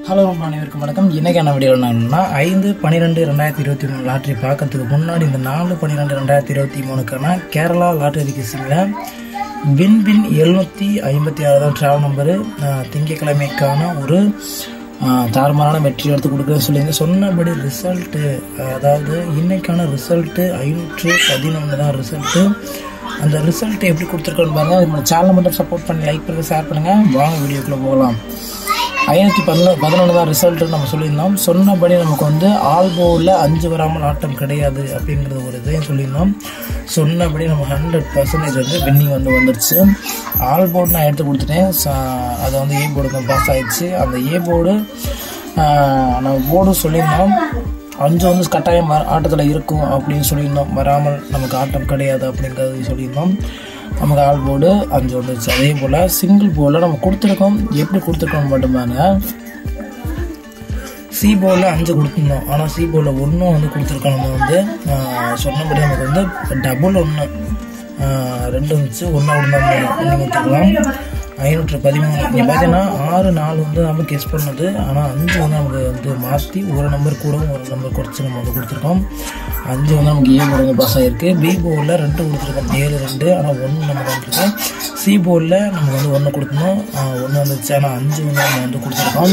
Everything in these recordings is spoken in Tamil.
ஹலோ அனைவருக்கும் வணக்கம் இன்றைக்கான வீடியோ என்னன்னா ஐந்து பன்னிரெண்டு ரெண்டாயிரத்தி இருபத்தி மூணு லாட்ரி பார்க்கறதுக்கு முன்னாடி இந்த நாலு பன்னிரெண்டு ரெண்டாயிரத்தி இருபத்தி மூணுக்கான கேரளா லாட்ரி கிசிங்கில் வின் வின் எழுநூற்றி ஐம்பத்தி ஆறு தான் ட்ராவல் நம்பரு திங்கக்கிழமைக்கான ஒரு ஆஹ், தாறுமாறான வெற்றி எடுத்து கொடுக்குறேன்னு சொல்லியிருந்தேன் சொன்னபடி ரிசல்ட்டு அதாவது இன்னைக்கான ரிசல்ட்டு ஐநூற்று பதினொன்று தான் ரிசல்ட்டு அந்த ரிசல்ட் எப்படி கொடுத்துருக்கோன்னு பாருங்கள் அது நம்ம சேனலை மட்டும் சப்போர்ட் பண்ணி லைக் பண்ணி ஷேர் பண்ணுங்கள் வாங்க வீடியோக்குள்ளே போகலாம் ஐநூற்றி பதினொன்று பதினொன்று தான் ரிசல்ட்டு நம்ம சொல்லியிருந்தோம் சொன்னபடி நமக்கு வந்து ஆல்போவில் அஞ்சு வராமல் ஆட்டம் கிடையாது அப்படிங்கிறது ஒரு இதையும் சொல்லியிருந்தோம் சொன்னபடி நம்ம ஹண்ட்ரட் பர்சன்டேஜ் வந்து வின்னிங் வந்து வந்துருச்சு ஆல் போர்டு நான் எடுத்து கொடுத்துட்டேன் ச- அதை வந்து ஏ போர்டு பாஸ் ஆயிடுச்சு அந்த ஏ போர்டு நம்ம போர்டு சொல்லியிருந்தோம் அஞ்சு வந்து கட்டாயம் ஆட்டத்தில் இருக்கும் அப்படின்னு சொல்லியிருந்தோம் வராமல் நமக்கு ஆட்டம் கிடையாது அப்படிங்கிறது சொல்லியிருந்தோம் நமக்கு ஆல் போர்டு அஞ்சு வந்துருச்சு அதே போல் சிங்கிள் போர்டில் நம்ம கொடுத்துருக்கோம் எப்படி கொடுத்துருக்கோம் மட்டுமாங்க சி போர்டில் அஞ்சு கொடுத்துருந்தோம் ஆனால் சி போர்டில் ஒன்றும் வந்து கொடுத்துருக்கோம் நம்ம வந்து ஆஹ், சொன்னபடி நமக்கு வந்து டபுள் ஒன்று ரெண்டு வந்துச்சு ஒன்றா ஒன்று ஒன்று கொடுத்துருக்கலாம் ஐநூற்று பதிமூணு இங்கே பார்த்தீங்கன்னா ஆறு நாலு வந்து நம்ம கெஸ் பண்ணது ஆனால் அஞ்சு வந்து நமக்கு வந்து மாற்றி ஒரு நம்பர் கூடவும் ஒரு நம்பர் குறைச்சி நம்ம வந்து கொடுத்துருக்கோம் அஞ்சு வந்து நமக்கு ஏ போர்டு பாஸ் ஆகிருக்கு பி போர்டில் ரெண்டு கொடுத்துருக்கோம் ஏழு ரெண்டு ஆனால் ஒன்று நம்ம வந்துருக்கோம் சி போர்டில் நமக்கு வந்து ஒன்று கொடுத்துருந்தோம் ஒன்று வந்துச்சு ஆனால் அஞ்சு வந்து நம்ம வந்து கொடுத்துருக்கோம்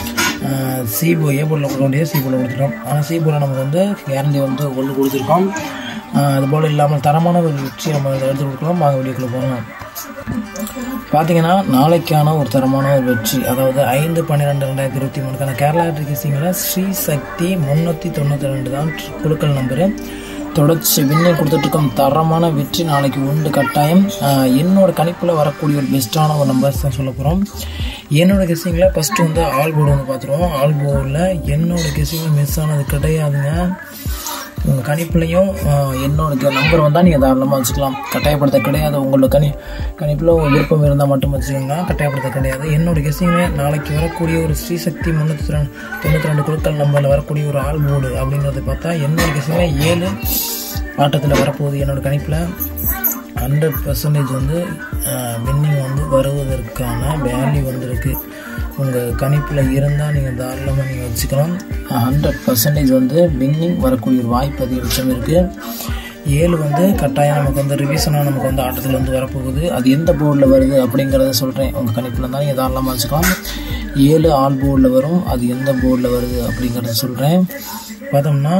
சி போ ஏ போர்டில் கொடுக்க வேண்டிய சி போர்டில் கொடுத்துருக்கோம் ஆனால் சி போர்டில் நமக்கு வந்து கேரண்டி வந்து ஒன்று கொடுத்துருக்கோம் ஆஹ் அது போல் இல்லாமல் தரமான ஒரு வெற்றி நம்ம இதை எடுத்து கொடுக்கலாம் வாங்க வீடியோக்குள்ளே போகலாம் பார்த்தீங்கன்னா நாளைக்கான ஒரு தரமான ஒரு வெற்றி அதாவது ஐந்து பன்னிரெண்டு ரெண்டாயிரத்தி இருபத்தி மூணுக்கான கேரளா டிகிசிங்கில் ஸ்ரீ சக்தி முந்நூற்றி தொண்ணூற்றி ரெண்டு தான் குழுக்கள் நம்பரு தொடர்ச்சி விண்ணை கொடுத்துட்ருக்கோம் தரமான வெற்றி நாளைக்கு உண்டு கட்டாயம் ஆஹ் என்னோட கணிப்பில் வரக்கூடிய ஒரு பெஸ்ட்டான ஒரு நம்பர்ஸ் தான் சொல்ல போகிறோம் என்னோட கெஸ்ஸிங்கில் ஃபஸ்ட்டு வந்து ஆல் போர்டு வந்து பார்த்துருவோம் ஆல் போர்டில் என்னோட கெஸ்ஸிங்கில் மிஸ் ஆனது கிடையாதுங்க உங்கள் கணிப்புலையும் ஆஹ், என்னோட நம்பர் வந்தால் நீங்கள் தாராளமாக வச்சுக்கலாம் கட்டாயப்படுத்த கிடையாது உங்களோட கணி கணிப்பில் விருப்பம் இருந்தால் மட்டும் வச்சுக்கோங்க கட்டாயப்படுத்த கிடையாது என்னோட கெஸ்ஸிங்க நாளைக்கு வரக்கூடிய ஒரு ஸ்ரீசக்தி முந்நூற்றி ரெண்டு தொண்ணூற்றி ரெண்டு குழுக்கள் நம்பரில் வரக்கூடிய ஒரு ஆல் போர்டு அப்படிங்கிறத பார்த்தா என்னோட கெஸ்ஸிங்க ஏழு ஆட்டத்தில் வரப்போகுது என்னோட கணிப்பில் ஹண்ட்ரட் பர்சன்டேஜ் வந்து வின்னிங் வந்து வருவதற்கான வேல்யூ வந்திருக்கு உங்கள் கணிப்பில் இருந்தால் நீங்கள் தாராளமாக நீங்கள் வச்சுக்கலாம் ஹண்ட்ரட் பர்சன்டேஜ் வந்து வின்னிங் வரக்கூடிய ஒரு வாய்ப்பு அதிகபட்சம் இருக்குது ஏழு வந்து கட்டாயம் நமக்கு வந்து ரிவிஷனாக நமக்கு வந்து ஆட்டத்தில் வந்து வரப்போகுது அது எந்த போர்டில் வருது அப்படிங்கிறத சொல்கிறேன் உங்கள் கணிப்பில் இருந்தால் நீங்கள் தாராளமாக வச்சுக்கலாம் ஏழு ஆல் போர்டில் வரும் அது எந்த போர்டில் வருது அப்படிங்கிறத சொல்கிறேன் பார்த்தோம்னா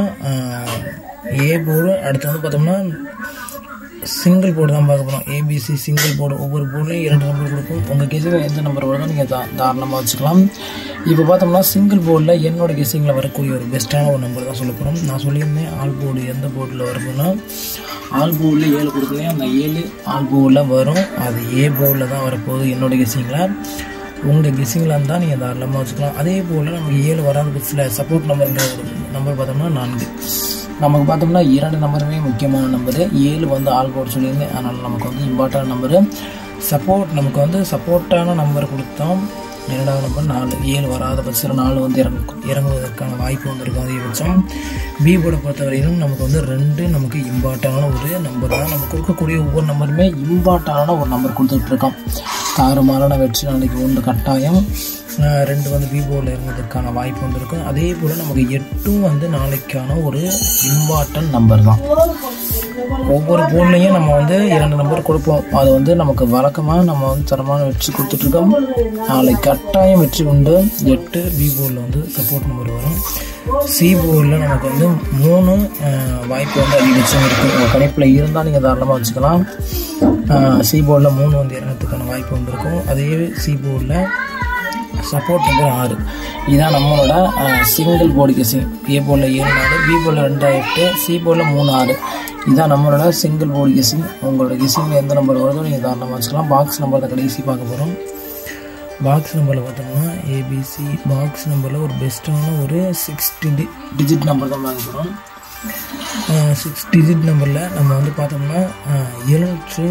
ஏ போர்டு அடுத்து வந்து பார்த்தோம்னா சிங்கிள் போர்டு தான் பார்க்க போகிறோம் ஏபிசி சிங்கிள் போர்டு ஒவ்வொரு போர்டுலையும் இரண்டு நம்பர் கொடுக்கும் உங்கள் கெஸிங்கில் எந்த நம்பர் வருதோ நீங்கள் தா தாராளமாக வச்சுக்கலாம் இப்போ பார்த்தோம்னா சிங்கிள் போர்டில் என்னோட கெஸிங்கில் வரக்கூடிய ஒரு பெஸ்ட்டான ஒரு நம்பர் தான் சொல்ல போகிறோம் நான் சொல்லியிருந்தேன் ஆல் போர்டு எந்த போர்டில் வருதுன்னா ஆல் போர்டில் ஏழு கொடுக்குறேன் அந்த ஏழு ஆல் போர்டில் வரும் அது ஏ போர்டில் தான் வரப்போகுது என்னோட கெஸிங்கில் உங்கள் கெஸிங்கில் இருந்தால் நீங்கள் தாராளமாக வச்சுக்கலாம் அதே போல் நமக்கு ஏழு வராத பட்சத்தில் சப்போர்ட் நம்பர்ங்கிற ஒரு நம்பர் பார்த்தோம்னா நான்கு நமக்கு பார்த்தோம்னா இரண்டு நம்பருமே முக்கியமான நம்பரு ஏழு வந்து ஆல் போர்டு சொல்லியிருந்தேன் அதனால் நமக்கு வந்து இம்பார்ட்டன்ட் நம்பரு சப்போர்ட் நமக்கு வந்து சப்போர்ட்டான நம்பர் கொடுத்தோம் இரண்டாவது நம்பர் நாலு ஏழு வராத பட்சத்தில் நாலு வந்து இறங்கு இறங்குவதற்கான வாய்ப்பு வந்திருக்கும் அதிகபட்சம் பி போர்டை பொறுத்தவரையிலும் நமக்கு வந்து ரெண்டு நமக்கு இம்பார்ட்டான ஒரு நம்பர் தான் நம்ம கொடுக்கக்கூடிய ஒவ்வொரு நம்பருமே இம்பார்ட்டான ஒரு நம்பர் கொடுத்துட்ருக்கோம் தாறுமாறான வெற்றி நாளைக்கு ஒன்று கட்டாயம் ஆஹ் ரெண்டு வந்து பி போர்டில் இறங்குவதற்கான வாய்ப்பு வந்திருக்கும் அதே போல் நமக்கு எட்டும் வந்து நாளைக்கான ஒரு இம்பார்ட்டன்ட் நம்பர் தான் ஒவ்வொரு போர்ட்லேயும் நம்ம வந்து இரண்டு நம்பர் கொடுப்போம் அது வந்து நமக்கு வழக்கமாக நம்ம வந்து தரமான வெற்றி கொடுத்துட்ருக்கோம் நாளை கட்டாயம் வெற்றி உண்டு எட்டு பி போர்டில் வந்து சப்போர்ட் நம்பர் வரும் சி போர்டில் நமக்கு வந்து மூணு ஆஹ், வாய்ப்பு வந்து அதிகபட்சம் இருக்குது உங்கள் கணிப்பில் இருந்தால் நீங்கள் தாராளமாக வச்சுக்கலாம் சி போர்டில் மூணு வந்து இறங்கிறதுக்கான வாய்ப்பு வந்திருக்கும் அதே சி போர்டில் சப்போர்ட் நம்பர் ஆறு இதான் நம்மளோட சிங்கிள் போர்டு கெஸிங் ஏ போர்டில் ஏழு நாலு பி போர்டில் ரெண்டு எட்டு சி போர்டில் மூணு ஆறு இதான் நம்மளோட சிங்கிள் போர்டு கெஸிங் உங்களோட கெஸிங்கில் எந்த நம்பர் வருதோ நீங்கள் தாராளமாக வச்சுக்கலாம் பாக்ஸ் நம்பர் தான் கடைசி பார்க்க போகிறோம் பாக்ஸ் நம்பரில் பார்த்தோம்னா ஏபிசி பாக்ஸ் நம்பரில் ஒரு பெஸ்ட்டான ஒரு சிக்ஸ் டிஜி டிஜிட் நம்பர் தான் பார்க்க போகிறோம் சிக்ஸ் டிஜிட் நம்பரில் நம்ம வந்து பார்த்தோம்னா எழுநூற்று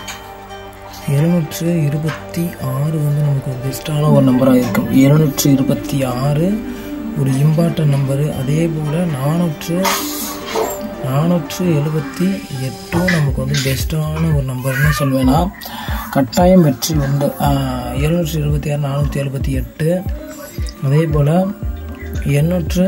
எழுநூற்று இருபத்தி ஆறு வந்து நமக்கு பெஸ்ட்டான ஒரு நம்பராக இருக்கும் எழுநூற்று இருபத்தி ஆறு ஒரு இம்பார்ட்டன்ட் நம்பரு அதே போல் நானூற்று நானூற்று எழுபத்தி எட்டும் நமக்கு வந்து பெஸ்ட்டான ஒரு நம்பர்னு சொல்வேன்னா கட்டாயம் வெற்றி உண்டு எழுநூற்றி இருபத்தி ஆறு நானூற்றி எழுபத்தி எட்டு அதே போல் எண்ணூற்று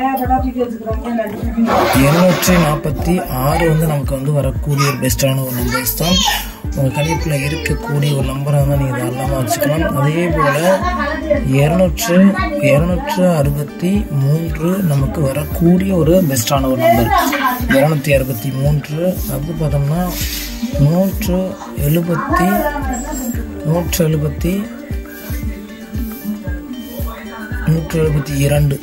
இருநூற்றி நாற்பத்தி ஆறு வந்து நமக்கு வந்து வரக்கூடிய ஒரு பெஸ்ட்டான ஒரு நம்பர்ஸ் தான் உங்கள் கணிப்பில் இருக்கக்கூடிய ஒரு நம்பரை வந்து நீங்கள் தாராளமாக வச்சுக்கலாம் அதே போல் இரநூற்று இரநூற்று அறுபத்தி மூன்று நமக்கு வரக்கூடிய ஒரு பெஸ்ட்டான ஒரு நம்பர் இரநூத்தி அறுபத்தி மூன்று அது பார்த்தோம்னா நூற்று எழுபத்தி நூற்று எழுபத்தி நூற்று எழுபத்தி இரண்டு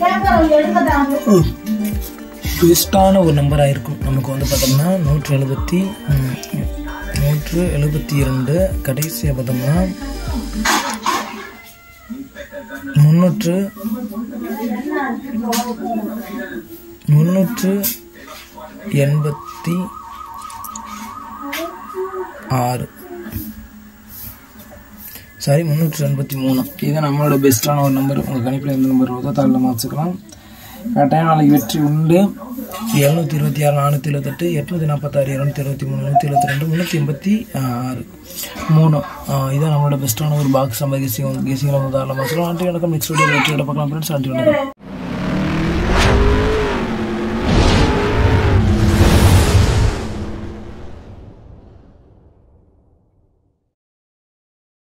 பெஸ்ட்டான ஒரு நம்பராக இருக்கும் நமக்கு வந்து பார்த்தோம்னா நூற்று எழுபத்தி ம், நூற்று எழுபத்தி இரண்டு கடைசியாக பார்த்தோம்னா முந்நூற்று முந்நூற்று எண்பத்தி ஆறு சாரி முந்நூற்றி எண்பத்தி மூணு இது நம்மளோட பெஸ்ட்டான ஒரு நம்பர் உங்கள் கணிப்பில் எந்த நம்பர் வருதோ தாராளமாக வச்சுக்கலாம் கட்டாயம் நாளைக்கு வெற்றி உண்டு எழுநூற்றி இருபத்தி ஆறு நானூற்றி எழுபத்தெட்டு எட்நூற்றி நாற்பத்தாறு இரநூத்தி இருபத்தி மூணு நூற்றி எழுபத்தி ரெண்டு முந்நூற்றி எண்பத்தி ஆறு மூணு ஆஹ் இதான் நம்மளோட பெஸ்ட்டான ஒரு பாக்ஸ் நம்ம கெஸிங் கெஸிங்கில் வந்து தாராளமாக வச்சுக்கலாம் ஆண்டி வணக்கம் நெக்ஸ்ட் வீடியோ வெற்றியில் பார்க்கலாம் ஃப்ரெண்ட்ஸ் ஆண்டி வணக்கம்